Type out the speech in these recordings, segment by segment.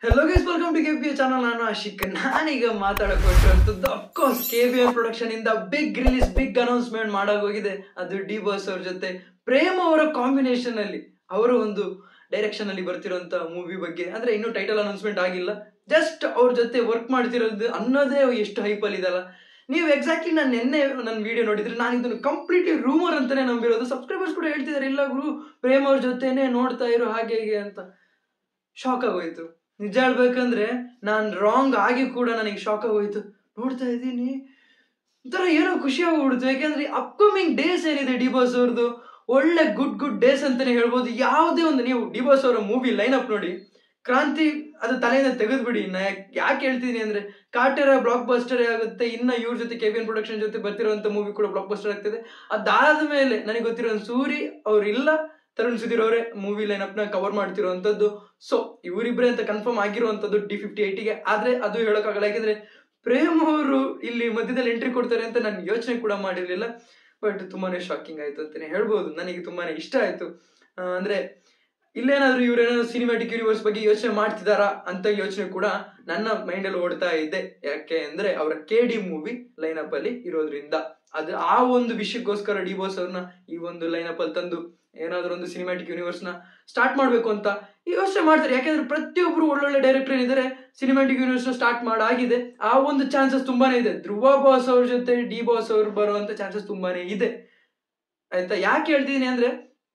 hello guys welcome to K P channel ನಾನು ಆಶಿಕ್ ನಾನೀಗ ಮಾತಾಡಕ್ ಹೊರಟಿರುವಂತದ್ದು of course K B N production ಇಂದ ಬಿಗ್ ರಿಲೀಸ್ ಬಿಗ್ ಅನೌನ್ಸ್ಮೆಂಟ್ ಮಾಡಾಗೋಗಿದೆ ಅದು ಡಿ ಬಾಸ್ ಅವ್ರ ಜೊತೆ ಪ್ರೇಮ್ ಅವರ ಕಾಂಬಿನೇಷನ್ ಅಲ್ಲಿ ಅವರ ಒಂದು ಡೈರೆಕ್ಷನ್ ಅಲ್ಲಿ ಬರ್ತಿರೋಂತ ಮೂವಿ ಬಗ್ಗೆ ಅಂದ್ರೆ ಇನ್ನೂ ಟೈಟಲ್ ಅನೌನ್ಸ್ಮೆಂಟ್ ಆಗಿಲ್ಲ ಜಸ್ಟ್ ಅವ್ರ ಜೊತೆ ವರ್ಕ್ ಮಾಡ್ತಿರೋದು ಅನ್ನೋದೇ ಎಷ್ಟು ಹೈಪಲ್ ಇದಲ್ಲ ನೀವು ಎಕ್ಸಾಕ್ಟ್ಲಿ ನಾನು ನಿನ್ನೆ ನನ್ನ ವಿಡಿಯೋ ನೋಡಿದ್ರೆ ನಾನು ಇದನ್ನು ಕಂಪ್ಲೀಟ್ಲಿ ರೂಮರ್ ಅಂತಾನೆ ನಂಬಿರೋದು ಸಬ್ಸ್ಕ್ರೈಬರ್ಸ್ ಕೂಡ ಹೇಳ್ತಿದ್ದಾರೆ ಇಲ್ಲ ಗುರು ಪ್ರೇಮ್ ಅವ್ರ ಜೊತೆನೆ ನೋಡ್ತಾ ಇರೋ ಹಾಗೆ ಹೀಗೆ ಅಂತ ಶಾಕ್ ಆಗೋಯ್ತು ನಿಜ ಹೇಳ್ಬೇಕಂದ್ರೆ ನಾನು ರಾಂಗ್ ಆಗಿ ಕೂಡ ನನಗೆ ಶಾಕ್ ಆಗೋಯ್ತು ನೋಡ್ತಾ ಇದ್ದೀನಿ ಒಂಥರ ಏನೋ ಖುಷಿ ಆಗ್ಬಿಡ್ತು ಯಾಕೆಂದ್ರೆ ಅಪ್ಕಮಿಂಗ್ ಡೇಸ್ ಏನಿದೆ ಡಿ ಬಾಸ್ ಅವ್ರದ್ದು ಒಳ್ಳೆ ಗುಡ್ ಗುಡ್ ಡೇಸ್ ಅಂತಾನೆ ಹೇಳ್ಬೋದು ಯಾವುದೇ ಒಂದು ನೀವು ಡಿ ಬಾಸ್ ಅವರ ಮೂವಿ ಲೈನ್ ಅಪ್ ನೋಡಿ ಕ್ರಾಂತಿ ಅದು ತಲೆಯಿಂದ ತೆಗೆದ್ಬಿಡಿ ನಾ ಯಾಕೆ ಹೇಳ್ತೀನಿ ಅಂದ್ರೆ ಕಾಟರ ಬ್ಲಾಕ್ ಬಸ್ಟರ್ ಆಗುತ್ತೆ ಇನ್ನ ಇವ್ರ ಜೊತೆ ಕೆ ಬಿ ಎನ್ ಪ್ರೊಡಕ್ಷನ್ ಜೊತೆ ಬರ್ತಿರುವಂತ ಮೂವಿ ಕೂಡ ಬ್ಲಾಕ್ ಬಸ್ಟರ್ ಆಗ್ತಿದೆ ಅದಾದ ಮೇಲೆ ನನಗೆ ಗೊತ್ತಿರೋ ಸೂರಿ ಅವ್ರು ಇಲ್ಲ ತರುಣ್ ಸುಧೀರ್ ಅವರೇ ಮೂವಿ ಲೈನ್ ಅಪ್ ನ ಕವರ್ ಮಾಡ್ತಿರುವಂತದ್ದು ಸೊ ಇವರಿಬ್ರೆ ಅಂತ ಕನ್ಫರ್ಮ್ ಆಗಿರುವಂತದ್ದು ಡಿ ಫಿಫ್ಟಿ ಏಟಿಗೆ ಆದ್ರೆ ಅದು ಹೇಳೋಕ್ಕಾಗಲ್ಲ ಯಾಕಂದ್ರೆ ಪ್ರೇಮ್ ಅವರು ಇಲ್ಲಿ ಮಧ್ಯದಲ್ಲಿ ಎಂಟ್ರಿ ಕೊಡ್ತಾರೆ ಅಂತ ನಾನು ಯೋಚನೆ ಕೂಡ ಮಾಡಿರ್ಲಿಲ್ಲ ಬಟ್ ತುಂಬಾನೇ ಶಾಕಿಂಗ್ ಆಯ್ತು ಅಂತಾನೆ ಹೇಳ್ಬೋದು ನನಗೆ ತುಂಬಾನೇ ಇಷ್ಟ ಆಯ್ತು ಆ, ಅಂದ್ರೆ ಇಲ್ಲೇನಾದ್ರೂ ಇವ್ರೇನಾದ್ರು ಸಿನಿಮ್ಯಾಟಿಕ್ ಯೂನಿವರ್ಸ್ ಬಗ್ಗೆ ಯೋಚನೆ ಮಾಡ್ತಿದಾರಾ ಅಂತ ಯೋಚನೆ ಕೂಡ ನನ್ನ ಮೈಂಡ್ ಅಲ್ಲಿ ಓಡ್ತಾ ಇದೆ ಯಾಕೆ ಅಂದ್ರೆ ಅವರ K D movie line up ಅಲ್ಲಿ ಇರೋದ್ರಿಂದ ಅದು ಆ ಒಂದು ವಿಷಯಕ್ಕೋಸ್ಕರ ಡಿ ಬಾಸ್ ಅವ್ರನ್ನ ಈ ಒಂದು ಲೈನ್ ಅಪ್ ಅಲ್ಲಿ ತಂದು ಏನಾದ್ರೂ ಒಂದು ಸಿನಿಮ್ಯಾಟಿಕ್ ಯೂನಿವರ್ಸ್ ನ ಸ್ಟಾರ್ಟ್ ಮಾಡ್ಬೇಕು ಅಂತ ಯೋಚನೆ ಮಾಡ್ತಾರೆ ಯಾಕಂದ್ರೆ ಪ್ರತಿಯೊಬ್ರು ಒಳ್ಳೊಳ್ಳೆ ಡೈರೆಕ್ಟರ್ ಏನಿದ್ದಾರೆ ಸಿನಿಮ್ಯಾಟಿಕ್ ಯೂನಿವರ್ಸ್ ನ ಸ್ಟಾರ್ಟ್ ಮಾಡಾಗಿದೆ ಆ ಒಂದು ಚಾನ್ಸಸ್ ತುಂಬಾನೇ ಇದೆ ಧ್ರುವ ಬಾಸ್ ಅವ್ರ ಜೊತೆ ಡಿ ಬಾಸ್ ಅವ್ರು ಬರುವಂತ ಚಾನ್ಸಸ್ ತುಂಬಾನೇ ಇದೆ ಆಯ್ತಾ ಯಾಕೆ ಹೇಳ್ತಿದೀನಿ ಅಂದ್ರೆ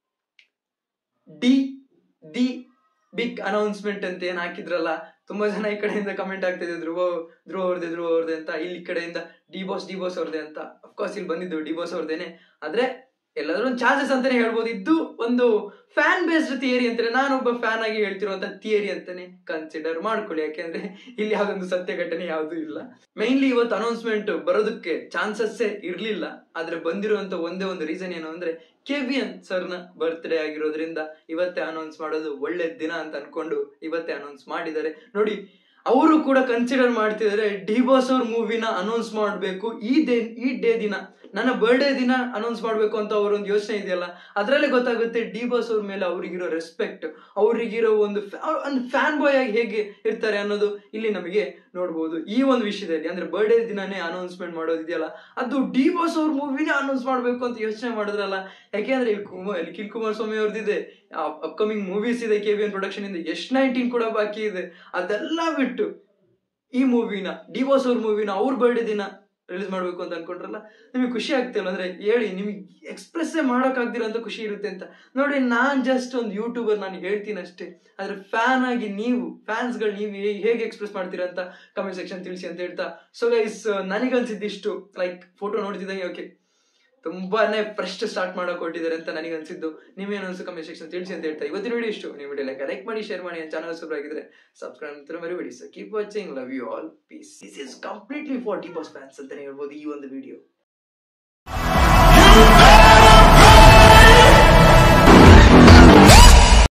ಡಿ ದಿ ಬಿಗ್ ಅನೌನ್ಸ್ಮೆಂಟ್ ಅಂತ ಏನ್ ಹಾಕಿದ್ರಲ್ಲ ತುಂಬಾ ಜನ ಈ ಕಡೆಯಿಂದ ಕಮೆಂಟ್ ಆಗ್ತಿದೆ ಧ್ರುವ ಧ್ರುವ ಅವ್ರದೇ ಧ್ರುವ ಅವ್ರದೇ ಅಂತ ಇಲ್ಲಿ ಕಡೆಯಿಂದ ಡಿ ಬಾಸ್ ಡಿ ಬಾಸ್ ಅವ್ರದೇ ಅಂತ ಅಫ್ಕೋರ್ಸ್ ಇಲ್ಲಿ ಬಂದಿದ್ದು ಡಿ ಬಾಸ್ ಅವ್ರದೇನೆ ಆದ್ರೆ ಎಲ್ಲಾದ್ರೂ ಒಂದು ಚಾನ್ಸಸ್ ಅಂತಾನೆ ಹೇಳ್ಬೋದು ಇದು ಒಂದು ಫ್ಯಾನ್ ಬೇಸ್ಡ್ ಥಿಯರಿ ಅಂತಾನೆ ನಾನೊಬ್ಬ ಫ್ಯಾನ್ ಆಗಿ ಹೇಳ್ತಿರುವಂತ ಥಿಯರಿ ಅಂತಾನೆ ಕನ್ಸಿಡರ್ ಮಾಡ್ಕೊಳ್ಳಿ ಯಾಕೆಂದ್ರೆ ಇಲ್ಲಿ ಯಾವ್ದೊಂದು ಸತ್ಯ ಘಟನೆ ಯಾವ್ದು ಇಲ್ಲ ಮೈನ್ಲಿ ಇವತ್ತು ಅನೌನ್ಸ್ಮೆಂಟ್ ಬರೋದಕ್ಕೆ ಚಾನ್ಸಸ್ಸೇ ಇರ್ಲಿಲ್ಲ ಆದ್ರೆ ಬಂದಿರುವಂತ ಒಂದೇ ಒಂದು ರೀಸನ್ ಏನು ಅಂದ್ರೆ ಕೆ ವಿ ಎನ್ ಸರ್ನ ಬರ್ತ್ಡೇ ಆಗಿರೋದ್ರಿಂದ ಇವತ್ತೇ ಅನೌನ್ಸ್ ಮಾಡೋದು ಒಳ್ಳೆ ದಿನ ಅಂತ ಅನ್ಕೊಂಡು ಇವತ್ತೇ ಅನೌನ್ಸ್ ಮಾಡಿದ್ದಾರೆ ನೋಡಿ ಅವರು ಕೂಡ ಕನ್ಸಿಡರ್ ಮಾಡ್ತಿದ್ದಾರೆ ಡಿ ಬಾಸ್ ಅವ್ರ ಮೂವಿನ ಅನೌನ್ಸ್ ಮಾಡಬೇಕು ಈ ಡೇ ಈ ಡೇ ದಿನ ನನ್ನ ಬರ್ಡೇ ದಿನ ಅನೌನ್ಸ್ ಮಾಡಬೇಕು ಅಂತ ಅವ್ರ ಒಂದು ಯೋಚನೆ ಇದೆಯಲ್ಲ ಅದರಲ್ಲೇ ಗೊತ್ತಾಗುತ್ತೆ ಡಿ ಬಾಸ್ ಅವ್ರ ಮೇಲೆ ಅವ್ರಿಗಿರೋ ರೆಸ್ಪೆಕ್ಟ್ ಅವ್ರಿಗಿರೋ ಒಂದು ಒಂದು ಫ್ಯಾನ್ ಬಾಯ್ ಆಗಿ ಹೇಗೆ ಇರ್ತಾರೆ ಅನ್ನೋದು ಇಲ್ಲಿ ನಮಗೆ ನೋಡ್ಬೋದು ಈ ಒಂದು ವಿಷಯದಲ್ಲಿ ಅಂದ್ರೆ ಬರ್ಡೇ ದಿನನೇ ಅನೌನ್ಸ್ಮೆಂಟ್ ಮಾಡೋದಿದೆಯಲ್ಲ ಅದು ಡಿ ಬಾಸ್ ಅವ್ರ ಮೂವಿನೇ ಅನೌನ್ಸ್ ಮಾಡಬೇಕು ಅಂತ ಯೋಚನೆ ಮಾಡಿದ್ರಲ್ಲ ಯಾಕೆಂದ್ರೆ ಇಲ್ಲಿ ಕುಮಾರ್ ನಿಖಿಲ್ ಕುಮಾರಸ್ವಾಮಿ ಅವ್ರದ್ದಿದೆ ಅಪ್ಕಮಿಂಗ್ ಮೂವೀಸ್ ಇದೆ ಕೆ ವಿ ಎನ್ ಪ್ರೊಡಕ್ಷನ್ ಇಂದ ಎಸ್ ನೈನ್ಟೀನ್ ಕೂಡ ಬಾಕಿ ಇದೆ ಅದೆಲ್ಲ ಬಿಟ್ಟು ಈ ಮೂವಿನ ಡಿ ಬಾಸ್ ಅವ್ರ ಮೂವಿನ ಅವ್ರ ಬರ್ಡೇ ದಿನ ರಿಲೀಸ್ ಮಾಡ್ಬೇಕು ಅಂತ ಅನ್ಕೊಂಡ್ರಲ್ಲ ನಿಮಗೆ ಖುಷಿ ಆಗ್ತಿಲ್ಲ ಅಂದ್ರೆ ಹೇಳಿ ನಿಮಗೆ ಎಕ್ಸ್ಪ್ರೆಸ್ಸೇ ಮಾಡೋಕ್ಕಾಗ್ದಿರೋಂಥ ಖುಷಿ ಇರುತ್ತೆ ಅಂತ ನೋಡಿ ನಾನ್ ಜಸ್ಟ್ ಒಂದು ಯೂಟ್ಯೂಬರ್ ನಾನು ಹೇಳ್ತೀನಿ ಅಷ್ಟೇ ಆದ್ರೆ ಫ್ಯಾನ್ ಆಗಿ ನೀವು ಫ್ಯಾನ್ಸ್ಗಳು ನೀವು ಹೇ- ಹೇಗೆ ಎಕ್ಸ್ಪ್ರೆಸ್ ಮಾಡ್ತೀರಾ ಅಂತ ಕಮೆಂಟ್ ಸೆಕ್ಷನ್ ತಿಳಿಸಿ ಅಂತ ಹೇಳ್ತಾ ಸೊ ಗೈಸ್ ನನಗನ್ಸಿದ್ದಿಷ್ಟು ಲೈಕ್ ಫೋಟೋ ನೋಡ್ತಿದ್ದಂಗೆ ಓಕೆ ತುಂಬಾನೇ ಫ್ರೆಶ್ ಸ್ಟಾರ್ಟ್ ಮಾಡಕ್ ಹೊಟ್ಟಿದ್ದಾರೆ ಅಂತ ನನಗೆ ಅನ್ಸಿದ್ದು ನೀವೇನು ಅನ್ಸು ಕಮೆಂಟ್ ಸೆಕ್ಷನ್ ತಿಳಿಸಿ ಅಂತ ಹೇಳ್ತಾ ಇವತ್ತಿನ ವಿಡಿಯೋ ಇಷ್ಟು ನೀವು ವಿಡಿಯೋ ಲೈಕ್ ಲೈಕ್ ಮಾಡಿ ಶೇರ್ ಮಾಡಿ ಚಾನಲ್ ಸಬ್ಸ್ಕ್ರೈಬ್ ಆಗಿದ್ರೆ ಸಬ್ಸ್ಕ್ರೈಬ್ ಅಂತ ಮರಿಬೇಡಿ so keep watching love you all peace this is completely for D boss fans ಅಂತಾನೆ ಹೇಳ್ಬೋದು ಈ ಒಂದು ವಿಡಿಯೋ